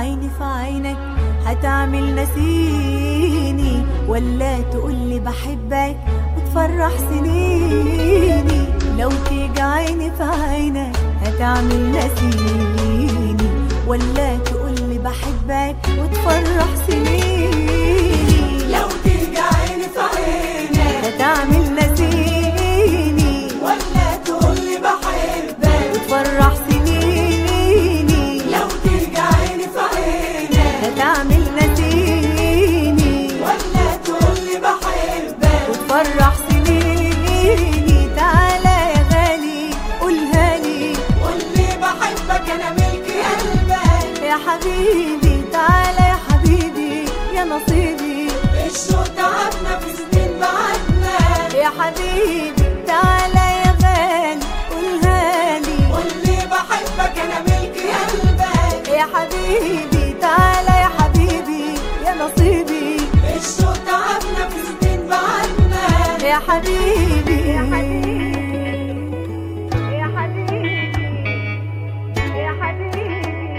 عيني في عينك هتعمل نسيني ولا تقولي بحبك وتفرح سنيني لو تيجي عيني في عينك هتعمل نسيني ولا تقولي بحبك وتفرح سنيني لو تيجي عيني في عينك هتعمل نسيني ولا تقولي بحبك وتفرح سنيني لو تيجي عيني في عينك هتعمل نسيني ولا تقولي بحبك وتفرح سنيني تعالى يا غالي قولها لي قولي بحبك انا ملك قلبك يا حبيبي تعالى يا حبيبي يا نصيبي الشوق تعبنا في سنين بعدنا يا حبيبي تعالى يا غالي قولها لي قولي بحبك انا ملك قلبك يا حبيبي تعالى يا حبيبي يا نصيبي الشوق تعبنا في سنين بعدنا يا حبيبي يا حبيبي يا حبيبي يا حبيبي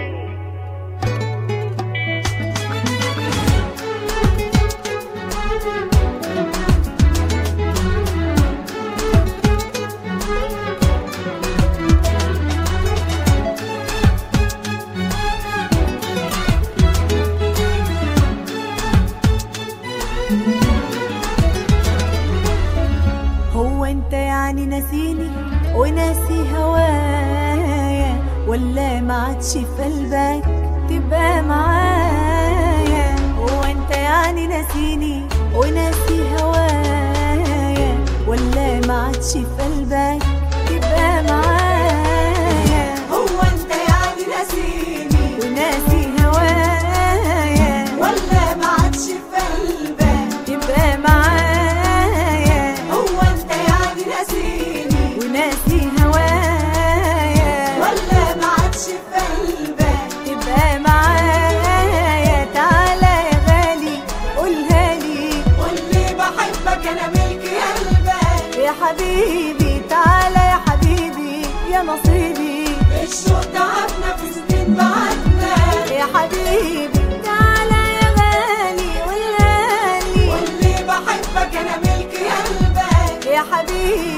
هو انت يعني ناسيني وناسي هوايا ولا ما عادش في قلبك تبقى معايا هو انت يعني ناسيني وناسي هوايا ولا ما عادش في قلبك تبقى معايا هو انت يعني ناسيني وناسي هوايا ولا ما عادش في قلبك تبقى معايا هو انت يعني ناسيني وناسي هوايا ولا ما عادش في قلبك تبقى معايا تعالى يا غالي قولها لي قولي بحبك انا ملك قلبك يا حبيبي تعالى يا حبيبي يا نصيبي الشوق تعبنا في سنين بعدنا يا حبيبي تعالى يا غالي قولها لي قولي بحبك انا ملك قلبك يا حبيبي